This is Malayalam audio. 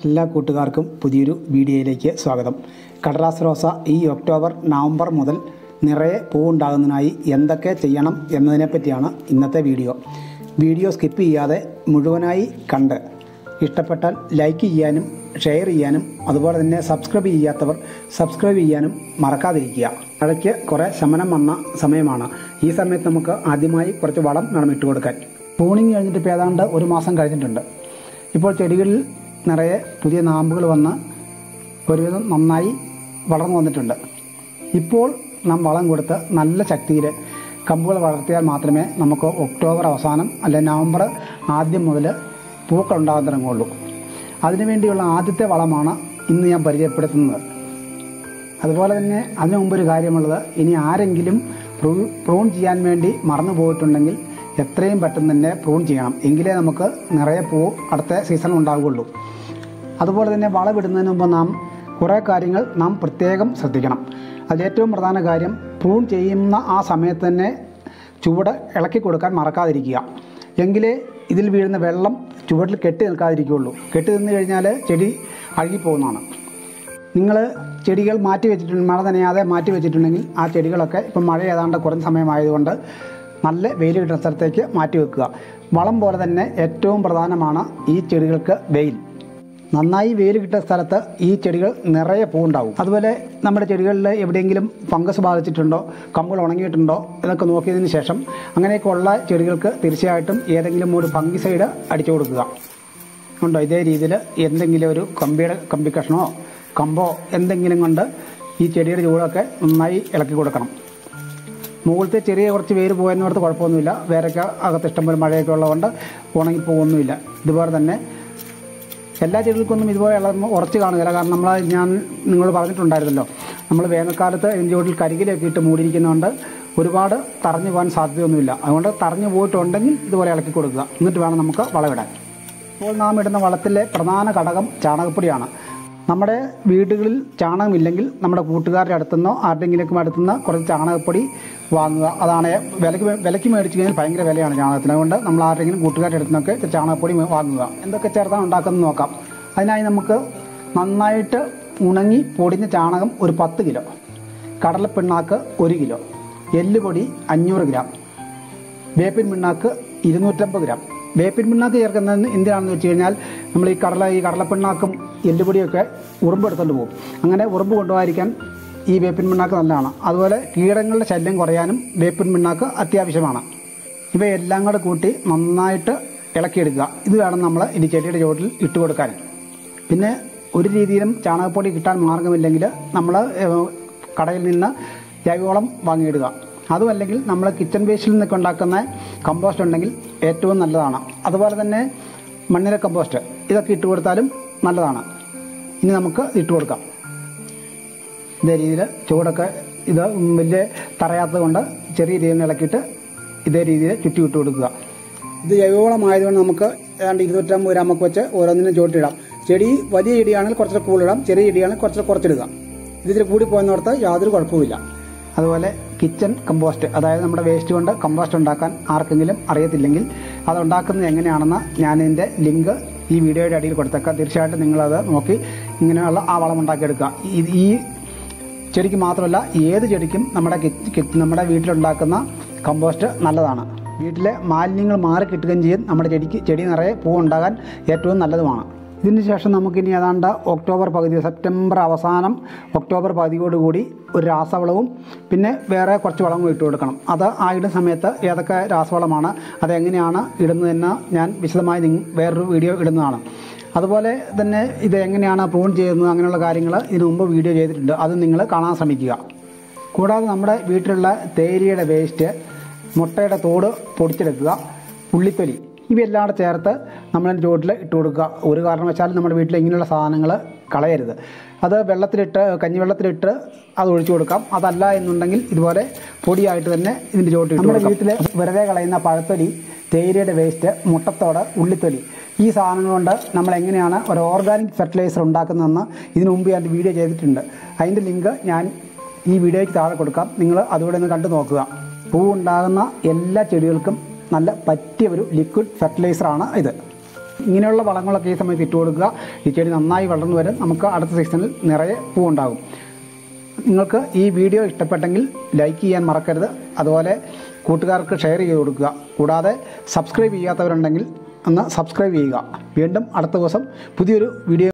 എല്ലാ കൂട്ടുകാർക്കും പുതിയൊരു വീഡിയോയിലേക്ക് സ്വാഗതം കടലാസ് റോസ ഈ ഒക്ടോബർ നവംബർ മുതൽ നിറയെ പൂവുണ്ടാകുന്നതിനായി എന്തൊക്കെ ചെയ്യണം എന്നതിനെപ്പറ്റിയാണ് ഇന്നത്തെ വീഡിയോ വീഡിയോ സ്കിപ്പ് ചെയ്യാതെ മുഴുവനായി കണ്ട് ഇഷ്ടപ്പെട്ടാൽ ലൈക്ക് ചെയ്യാനും ഷെയർ ചെയ്യാനും അതുപോലെ തന്നെ സബ്സ്ക്രൈബ് ചെയ്യാത്തവർ സബ്സ്ക്രൈബ് ചെയ്യാനും മറക്കാതിരിക്കുക മഴയ്ക്ക് കുറേ ശമനം വന്ന സമയമാണ് ഈ സമയത്ത് നമുക്ക് ആദ്യമായി കുറച്ച് വളം വേണം ഇട്ട് കൊടുക്കാൻ പൂണിങ് കഴിഞ്ഞിട്ട് ഇപ്പോൾ ഏതാണ്ട് ഒരു മാസം കഴിഞ്ഞിട്ടുണ്ട് ഇപ്പോൾ ചെടികളിൽ നിറയെ പുതിയ നാമ്പുകൾ വന്ന് ഒരുവിധം നന്നായി വളർന്നു വന്നിട്ടുണ്ട് ഇപ്പോൾ നാം വളം കൊടുത്ത് നല്ല ശക്തിയിൽ കമ്പുകൾ വളർത്തിയാൽ മാത്രമേ നമുക്ക് ഒക്ടോബർ അവസാനം അല്ലെ നവംബർ ആദ്യം മുതൽ പൂക്കൾ ഉണ്ടാകാൻ തുടങ്ങുകയുള്ളൂ അതിനുവേണ്ടിയുള്ള ആദ്യത്തെ വളമാണ് ഇന്ന് ഞാൻ പരിചയപ്പെടുത്തുന്നത് അതുപോലെ തന്നെ അതിനു മുമ്പ് ഒരു കാര്യമുള്ളത് ഇനി ആരെങ്കിലും പ്രൂ- പ്രൂൺ ചെയ്യാൻ വേണ്ടി മറന്നു പോയിട്ടുണ്ടെങ്കിൽ എത്രയും പെട്ടെന്ന് തന്നെ പ്രൂൺ ചെയ്യണം എങ്കിലേ നമുക്ക് നിറയെ പൂ അടുത്ത സീസണിൽ ഉണ്ടാവുകയുള്ളൂ അതുപോലെ തന്നെ വളമിടുന്നതിന് മുമ്പ് നാം കുറേ കാര്യങ്ങൾ നാം പ്രത്യേകം ശ്രദ്ധിക്കണം അതിൽ ഏറ്റവും പ്രധാന കാര്യം പ്രൂൺ ചെയ്യുന്ന ആ സമയത്ത് തന്നെ ചുവട് ഇളക്കി കൊടുക്കാൻ മറക്കാതിരിക്കുക എങ്കിലേ ഇതിൽ വീഴുന്ന വെള്ളം ചുവട്ടിൽ കെട്ടി നിൽക്കാതിരിക്കുകയുള്ളൂ കെട്ടി നിന്ന് കഴിഞ്ഞാൽ ചെടി അഴുകിപ്പോകുന്നതാണ് നിങ്ങൾ ചെടികൾ മാറ്റി വെച്ചിട്ടുണ്ട് മഴ നനയാതെ മാറ്റി വെച്ചിട്ടുണ്ടെങ്കിൽ ആ ചെടികളൊക്കെ ഇപ്പം മഴ ഏതാണ്ട് കുറഞ്ഞ സമയമായതുകൊണ്ട് നല്ല വെയിൽ കിട്ടുന്ന സ്ഥലത്തേക്ക് മാറ്റി വെക്കുക വളം പോലെ തന്നെ ഏറ്റവും പ്രധാനമാണ് ഈ ചെടികൾക്ക് വെയിൽ നന്നായി വെയിൽ കിട്ടുന്ന സ്ഥലത്ത് ഈ ചെടികൾ നിറയെ പൂവുണ്ടാവും അതുപോലെ നമ്മുടെ ചെടികളിൽ എവിടെയെങ്കിലും ഫംഗസ് ബാധിച്ചിട്ടുണ്ടോ കമ്പുകൾ ഉണങ്ങിയിട്ടുണ്ടോ എന്നൊക്കെ നോക്കിയതിന് ശേഷം അങ്ങനെയൊക്കെ ഉള്ള ചെടികൾക്ക് തീർച്ചയായിട്ടും ഏതെങ്കിലും ഒരു ഫംഗിസൈഡ് അടിച്ചു കൊടുക്കുക ഉണ്ടോ ഇതേ രീതിയിൽ എന്തെങ്കിലും ഒരു കമ്പിയുടെ കമ്പി കഷ്ണമോ കമ്പോ എന്തെങ്കിലും കൊണ്ട് ഈ ചെടിയുടെ ചൂടൊക്കെ നന്നായി ഇളക്കി കൊടുക്കണം മുകളിലത്തെ ചെറിയ കുറച്ച് വേര് പോയെന്നോർത്ത് കുഴപ്പമൊന്നുമില്ല വേരൊക്കെ അകത്ത് ഇഷ്ടംപോലെ മഴയൊക്കെ ഉള്ളതുകൊണ്ട് ഉണങ്ങിപ്പോകുന്നുമില്ല ഇതുപോലെ തന്നെ എല്ലാ ചെടികൾക്കൊന്നും ഇതുപോലെ ഇളം ഉറച്ച് കാണുകയില്ല കാരണം നമ്മൾ ഞാൻ നിങ്ങളോട് പറഞ്ഞിട്ടുണ്ടായിരുന്നല്ലോ നമ്മൾ വേനൽക്കാലത്ത് ഇതിൻ്റെ ചുവട്ടിൽ കരികിലൊക്കെ ഇട്ട് മൂടിയിരിക്കുന്നതുകൊണ്ട് ഒരുപാട് തറഞ്ഞു പോകാൻ സാധ്യതയൊന്നുമില്ല അതുകൊണ്ട് തറഞ്ഞു പോയിട്ടുണ്ടെങ്കിൽ ഇതുപോലെ ഇളക്കി കൊടുക്കുക എന്നിട്ട് വേണം നമുക്ക് വളമിടാൻ ഇപ്പോൾ നാം ഇടുന്ന വളത്തിലെ പ്രധാന ഘടകം ചാണകപ്പൊടിയാണ് നമ്മുടെ വീടുകളിൽ ചാണകമില്ലെങ്കിൽ നമ്മുടെ കൂട്ടുകാരുടെ അടുത്തുനിന്നോ ആരുടെയെങ്കിലും അടുത്തുനിന്ന് കുറച്ച് ചാണകപ്പൊടി വാങ്ങുക അതാണ് വിലക്ക് മേ- വിലക്ക് മേടിച്ച് കഴിഞ്ഞാൽ ഭയങ്കര വിലയാണ് ചാണകത്തിന് അതുകൊണ്ട് നമ്മൾ ആരുടെയെങ്കിലും കൂട്ടുകാരുടെ അടുത്തുനിന്നൊക്കെ ഇച്ചിരി ചാണകപ്പൊടി മേ- വാങ്ങുക എന്തൊക്കെ ചേർത്താണ് ഉണ്ടാക്കുന്നത് നോക്കാം അതിനായി നമുക്ക് നന്നായിട്ട് ഉണങ്ങി പൊടിഞ്ഞ ചാണകം ഒരു പത്ത് കിലോ കടലപ്പിണ്ണാക്ക് ഒരു കിലോ എല്ലുപൊടി അഞ്ഞൂറ് ഗ്രാം വേപ്പിൻ പിണ്ണാക്ക് ഇരുന്നൂറ്റമ്പത് ഗ്രാം വേപ്പിൻ പിണ്ണാക്ക് ചേർക്കുന്നത് എന്തിനാണെന്ന് വെച്ച് കഴിഞ്ഞാൽ നമ്മൾ ഈ കടല ഈ കടലപ്പിണ്ണാക്കും എല്ലുപൊടിയൊക്കെ ഉറുമ്പ് എടുത്തുകൊണ്ട് പോകും അങ്ങനെ ഉറുമ്പ് കൊണ്ടുപോകാതിരിക്കാൻ ഈ വേപ്പിൻ പിണ്ണാക്ക് നല്ലതാണ് അതുപോലെ കീടങ്ങളുടെ ശല്യം കുറയാനും വേപ്പിൻ പിണ്ണാക്ക് അത്യാവശ്യമാണ് ഇവയെല്ലാം കൂടെ കൂട്ടി നന്നായിട്ട് ഇളക്കിയെടുക്കുക ഇത് വേണം നമ്മൾ ഇനി ചെടിയുടെ ചുവട്ടിൽ ഇട്ട് കൊടുക്കാൻ പിന്നെ ഒരു രീതിയിലും ചാണകപ്പൊടി കിട്ടാൻ മാർഗമില്ലെങ്കിൽ നമ്മൾ ഏഹ്, കടയിൽ നിന്ന് ജൈവവളം വാങ്ങിയിടുക അതുമല്ലെങ്കിൽ നമ്മൾ കിച്ചൺ വേസ്റ്റിൽ നിന്നൊക്കെ ഉണ്ടാക്കുന്ന കമ്പോസ്റ്റ് ഉണ്ടെങ്കിൽ ഏറ്റവും നല്ലതാണ് അതുപോലെ തന്നെ മണ്ണിര കമ്പോസ്റ്റ് ഇതൊക്കെ ഇട്ട് കൊടുത്താലും നല്ലതാണ് ഇനി നമുക്ക് ഇട്ട് കൊടുക്കാം ഇതേ രീതിയിൽ ചൂടൊക്കെ ഇത് വലിയ തറയാത്തത് കൊണ്ട് ചെറിയ രീതിയിൽ ഇളക്കിയിട്ട് ഇതേ രീതിയിൽ ചുറ്റി വിട്ട് കൊടുക്കുക ഇത് ജൈവവളമായതുകൊണ്ട് നമുക്ക് ഏതാണ്ട് ഇരുന്നൂറ്റമ്പത് ഗ്രാമൊക്കെ വെച്ച് ഓരോന്നിനും ചുവട്ടിടാം ചെടി വലിയ ചെടിയാണെങ്കിൽ കുറച്ച് കൂടുതലിടാം ചെറിയ ചെടിയാണെങ്കിൽ കുറച്ച് കുറച്ചിടുക ഇതിൽ കൂടി പോകുന്നിടത്ത് യാതൊരു കുഴപ്പമില്ല അതുപോലെ കിച്ചൺ കമ്പോസ്റ്റ് അതായത് നമ്മുടെ വേസ്റ്റ് കൊണ്ട് കമ്പോസ്റ്റ് ഉണ്ടാക്കാൻ ആർക്കെങ്കിലും അറിയത്തില്ലെങ്കിൽ അത് ഉണ്ടാക്കുന്നത് എങ്ങനെയാണെന്ന് ഞാൻ ഇതിൻ്റെ ലിങ്ക് ഈ വീഡിയോയുടെ അടിയിൽ കൊടുത്തേക്കാം തീർച്ചയായിട്ടും നിങ്ങളത് നോക്കി ഇങ്ങനെയുള്ള ആ വളം ഉണ്ടാക്കിയെടുക്കുക ഇത് ഈ ചെടിക്ക് മാത്രമല്ല ഏത് ചെടിക്കും നമ്മുടെ കി- കി- നമ്മുടെ വീട്ടിലുണ്ടാക്കുന്ന കമ്പോസ്റ്റ് നല്ലതാണ് വീട്ടിലെ മാലിന്യങ്ങൾ മാറി കിട്ടുകയും ചെയ്യും നമ്മുടെ ചെടിക്ക് ചെടി നിറയെ പൂവുണ്ടാകാൻ ഏറ്റവും നല്ലതുമാണ് ഇതിന് ശേഷം നമുക്കിനി ഏതാണ്ട് ഒക്ടോബർ പകുതി സെപ്റ്റംബർ അവസാനം ഒക്ടോബർ പകുതിയോടുകൂടി ഒരു രാസവളവും പിന്നെ വേറെ കുറച്ച് വളവും ഇട്ട് കൊടുക്കണം അത് ആ ഇടുന്ന സമയത്ത് ഏതൊക്കെ രാസവളമാണ് അതെങ്ങനെയാണ് ഇടുന്നതെന്ന് ഞാൻ വിശദമായി നിങ്ങ വേറൊരു വീഡിയോ ഇടുന്നതാണ് അതുപോലെ തന്നെ ഇത് എങ്ങനെയാണ് പ്രൂൺ ചെയ്യുന്നത് അങ്ങനെയുള്ള കാര്യങ്ങൾ ഇതിനു മുമ്പ് വീഡിയോ ചെയ്തിട്ടുണ്ട് അത് നിങ്ങൾ കാണാൻ ശ്രമിക്കുക കൂടാതെ നമ്മുടെ വീട്ടിലുള്ള തേയിലയുടെ വേസ്റ്റ് മുട്ടയുടെ തോട് പൊടിച്ചെടുക്കുക ഉള്ളിത്തൊലി ഇവയെല്ലാം കൂടെ ചേർത്ത് നമ്മളതിൻ്റെ ചുവട്ടിൽ ഇട്ട് കൊടുക്കുക ഒരു കാരണവശാലും നമ്മുടെ വീട്ടിൽ ഇങ്ങനെയുള്ള സാധനങ്ങൾ കളയരുത് അത് വെള്ളത്തിലിട്ട് കഞ്ഞിവെള്ളത്തിലിട്ട് അത് ഒഴിച്ചു കൊടുക്കാം അതല്ല എന്നുണ്ടെങ്കിൽ ഇതുപോലെ പൊടിയായിട്ട് തന്നെ ഇതിൻ്റെ ചുവട്ടിൽ നമ്മുടെ വീട്ടിൽ വെറുതെ കളയുന്ന പഴത്തൊലി തേയിലയുടെ വേസ്റ്റ് മുട്ടത്തോട് ഉള്ളിത്തൊലി ഈ സാധനങ്ങൾ കൊണ്ട് നമ്മൾ എങ്ങനെയാണ് ഒരു ഓർഗാനിക് ഫെർട്ടിലൈസർ ഉണ്ടാക്കുന്നതെന്ന് ഇതിനു മുമ്പ് ഞാൻ വീഡിയോ ചെയ്തിട്ടുണ്ട് അതിൻ്റെ ലിങ്ക് ഞാൻ ഈ വീഡിയോയ്ക്ക് താഴെ കൊടുക്കാം നിങ്ങൾ അതുകൂടെ ഒന്ന് കണ്ടു നോക്കുക പൂ ഉണ്ടാകുന്ന എല്ലാ ചെടികൾക്കും നല്ല പറ്റിയ ഒരു ലിക്വിഡ് ഫെർട്ടിലൈസറാണ് ഇത് ഇങ്ങനെയുള്ള വളങ്ങളൊക്കെ ഈ സമയത്ത് ഇട്ട് കൊടുക്കുക ഈ ചെടി നന്നായി വളർന്നു വരും നമുക്ക് അടുത്ത സീസണിൽ നിറയെ പൂവുണ്ടാകും നിങ്ങൾക്ക് ഈ വീഡിയോ ഇഷ്ടപ്പെട്ടെങ്കിൽ ലൈക്ക് ചെയ്യാൻ മറക്കരുത് അതുപോലെ കൂട്ടുകാർക്ക് ഷെയർ ചെയ്ത് കൊടുക്കുക കൂടാതെ സബ്സ്ക്രൈബ് ചെയ്യാത്തവരുണ്ടെങ്കിൽ ഒന്ന് സബ്സ്ക്രൈബ് ചെയ്യുക വീണ്ടും അടുത്ത ദിവസം പുതിയൊരു വീഡിയോ